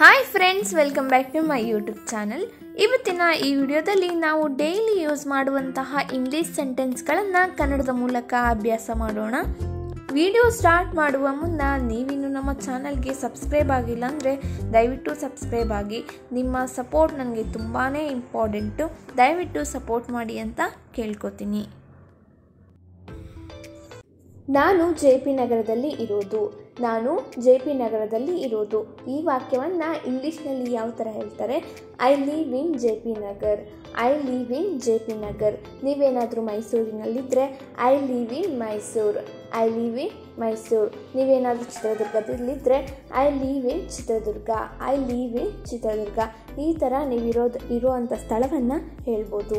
hi friends welcome back to my YouTube channel ಇವತ್ತಿನ ಈ ವಿಡಿಯೋದಲ್ಲಿ ನಾವು ಡೈಲಿ ಯೂಸ್ ಮಾಡುವಂತಹ ಇಂಗ್ಲೀಷ್ ಸೆಂಟೆನ್ಸ್ಗಳನ್ನು ಕನ್ನಡದ ಮೂಲಕ ಅಭ್ಯಾಸ ಮಾಡೋಣ ವಿಡಿಯೋ ಸ್ಟಾರ್ಟ್ ಮಾಡುವ ಮುನ್ನ ನೀವಿನ್ನು ನಮ್ಮ ಚಾನಲ್ಗೆ ಸಬ್ಸ್ಕ್ರೈಬ್ ಆಗಿಲ್ಲ ಅಂದರೆ ದಯವಿಟ್ಟು ಸಬ್ಸ್ಕ್ರೈಬ್ ಆಗಿ ನಿಮ್ಮ ಸಪೋರ್ಟ್ ನನಗೆ ತುಂಬಾ ಇಂಪಾರ್ಟೆಂಟು ದಯವಿಟ್ಟು ಸಪೋರ್ಟ್ ಮಾಡಿ ಅಂತ ಕೇಳ್ಕೊತೀನಿ ನಾನು ಜೆ ಪಿ ನಗರದಲ್ಲಿ ಇರೋದು ನಾನು ಜೆ ಪಿ ನಗರದಲ್ಲಿ ಇರೋದು ಈ ವಾಕ್ಯವನ್ನು ಇಂಗ್ಲೀಷ್ನಲ್ಲಿ ಯಾವ ಥರ ಹೇಳ್ತಾರೆ I live in J P Nagar I live in J P Nagar ನೀವೇನಾದರೂ ಮೈಸೂರಿನಲ್ಲಿದ್ದರೆ I live in Mysuru I live in Mysuru ನೀವೇನಾದರೂ ಚಿತ್ರದುರ್ಗದಲ್ಲಿದ್ದರೆ I live in Chitradurga I live in Chitradurga ಈ ಥರ ನೀವಿರೋದು ಇರುವಂಥ ಸ್ಥಳವನ್ನು ಹೇಳ್ಬೋದು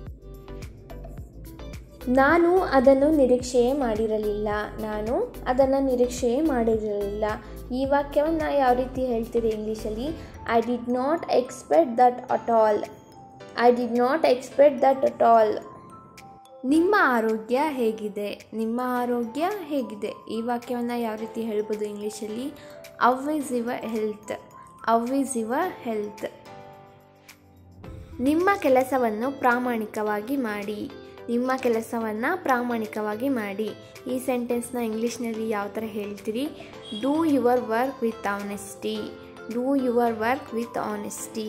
ನಾನು ಅದನ್ನು ನಿರೀಕ್ಷೆಯೇ ಮಾಡಿರಲಿಲ್ಲ ನಾನು ಅದನ್ನು ನಿರೀಕ್ಷೆಯೇ ಮಾಡಿರಲಿಲ್ಲ ಈ ವಾಕ್ಯವನ್ನು ಯಾವ ರೀತಿ ಹೇಳ್ತೀರಿ ಇಂಗ್ಲೀಷಲ್ಲಿ I did not expect that at all I did not expect that at all ನಿಮ್ಮ ಆರೋಗ್ಯ ಹೇಗಿದೆ ನಿಮ್ಮ ಆರೋಗ್ಯ ಹೇಗಿದೆ ಈ ವಾಕ್ಯವನ್ನು ಯಾವ ರೀತಿ ಹೇಳ್ಬೋದು ಇಂಗ್ಲೀಷಲ್ಲಿ how is your health how is your health ನಿಮ್ಮ ಕೆಲಸವನ್ನು ಪ್ರಾಮಾಣಿಕವಾಗಿ ಮಾಡಿ ನಿಮ್ಮ ಕೆಲಸವನ್ನು ಪ್ರಾಮಾಣಿಕವಾಗಿ ಮಾಡಿ ಈ ಸೆಂಟೆನ್ಸ್ನ ಇಂಗ್ಲೀಷ್ನಲ್ಲಿ ಯಾವ ಥರ ಹೇಳ್ತೀರಿ do your work with honesty do your work with honesty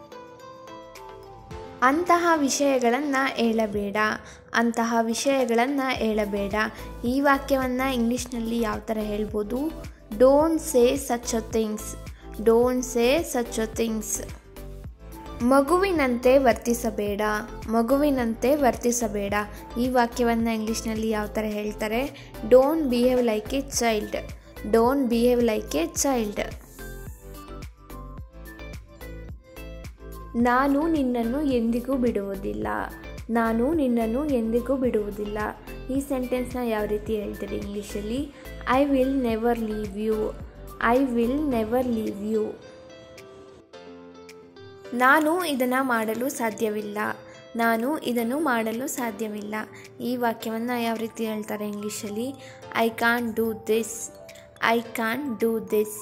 ಅಂತಹ ವಿಷಯಗಳನ್ನು ಹೇಳಬೇಡ ಅಂತಹ ವಿಷಯಗಳನ್ನು ಹೇಳಬೇಡ ಈ ವಾಕ್ಯವನ್ನು ಇಂಗ್ಲೀಷ್ನಲ್ಲಿ ಯಾವ ಥರ ಹೇಳ್ಬೋದು don't say such a things don't say such a things ಮಗುವಿನಂತೆ ವರ್ತಿಸಬೇಡ ಮಗುವಿನಂತೆ ವರ್ತಿಸಬೇಡ ಈ ವಾಕ್ಯವನ್ನು ಇಂಗ್ಲೀಷ್ನಲ್ಲಿ ಯಾವ ಥರ ಹೇಳ್ತಾರೆ don't behave like a child don't behave like a child ನಾನು ನಿನ್ನನ್ನು ಎಂದಿಗೂ ಬಿಡುವುದಿಲ್ಲ ನಾನು ನಿನ್ನನ್ನು ಎಂದಿಗೂ ಬಿಡುವುದಿಲ್ಲ ಈ ಸೆಂಟೆನ್ಸ್ನ ಯಾವ ರೀತಿ ಹೇಳ್ತಾರೆ ಇಂಗ್ಲೀಷಲ್ಲಿ I will never leave you I will never leave you ನಾನು ಇದನ್ನು ಮಾಡಲು ಸಾಧ್ಯವಿಲ್ಲ ನಾನು ಇದನ್ನು ಮಾಡಲು ಸಾಧ್ಯವಿಲ್ಲ ಈ ವಾಕ್ಯವನ್ನು ಯಾವ ರೀತಿ ಹೇಳ್ತಾರೆ ಇಂಗ್ಲೀಷಲ್ಲಿ I can't do this I can't do this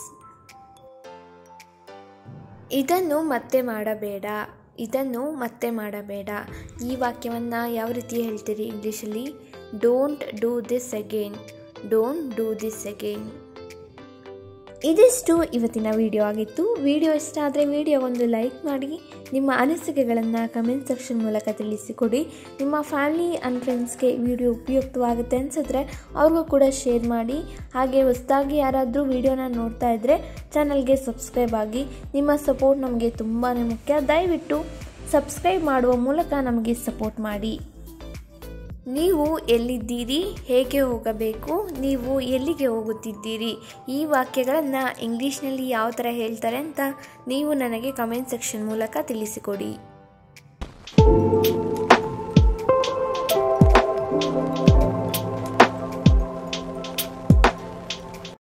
ಇದನ್ನು ಮತ್ತೆ ಮಾಡಬೇಡ ಇದನ್ನು ಮತ್ತೆ ಮಾಡಬೇಡ ಈ ವಾಕ್ಯವನ್ನು ಯಾವ ರೀತಿ ಹೇಳ್ತೀರಿ ಇಂಗ್ಲೀಷಲ್ಲಿ don't do this again don't do this again ಇದಿಷ್ಟು ಇವತ್ತಿನ ವಿಡಿಯೋ ಆಗಿತ್ತು ವಿಡಿಯೋ ಇಷ್ಟ ಆದರೆ ವಿಡಿಯೋ ಒಂದು ಲೈಕ್ ಮಾಡಿ ನಿಮ್ಮ ಅನಿಸಿಕೆಗಳನ್ನು ಕಮೆಂಟ್ ಸೆಕ್ಷನ್ ಮೂಲಕ ತಿಳಿಸಿಕೊಡಿ ನಿಮ್ಮ ಫ್ಯಾಮಿಲಿ ಆ್ಯಂಡ್ ಫ್ರೆಂಡ್ಸ್ಗೆ ವಿಡಿಯೋ ಉಪಯುಕ್ತವಾಗುತ್ತೆ ಅನಿಸಿದ್ರೆ ಅವ್ರಿಗೂ ಕೂಡ ಶೇರ್ ಮಾಡಿ ಹಾಗೆ ಹೊಸದಾಗಿ ಯಾರಾದರೂ ವಿಡಿಯೋನ ನೋಡ್ತಾ ಇದ್ದರೆ ಚಾನಲ್ಗೆ ಸಬ್ಸ್ಕ್ರೈಬ್ ಆಗಿ ನಿಮ್ಮ ಸಪೋರ್ಟ್ ನಮಗೆ ತುಂಬಾ ಮುಖ್ಯ ದಯವಿಟ್ಟು ಸಬ್ಸ್ಕ್ರೈಬ್ ಮಾಡುವ ಮೂಲಕ ನಮಗೆ ಸಪೋರ್ಟ್ ಮಾಡಿ ನೀವು ಎಲ್ಲಿದ್ದೀರಿ ಹೇಗೆ ಹೋಗಬೇಕು ನೀವು ಎಲ್ಲಿಗೆ ಹೋಗುತ್ತಿದ್ದೀರಿ ಈ ವಾಕ್ಯಗಳನ್ನು ಇಂಗ್ಲೀಷ್ನಲ್ಲಿ ಯಾವ ಥರ ಹೇಳ್ತಾರೆ ಅಂತ ನೀವು ನನಗೆ ಕಮೆಂಟ್ ಸೆಕ್ಷನ್ ಮೂಲಕ ತಿಳಿಸಿಕೊಡಿ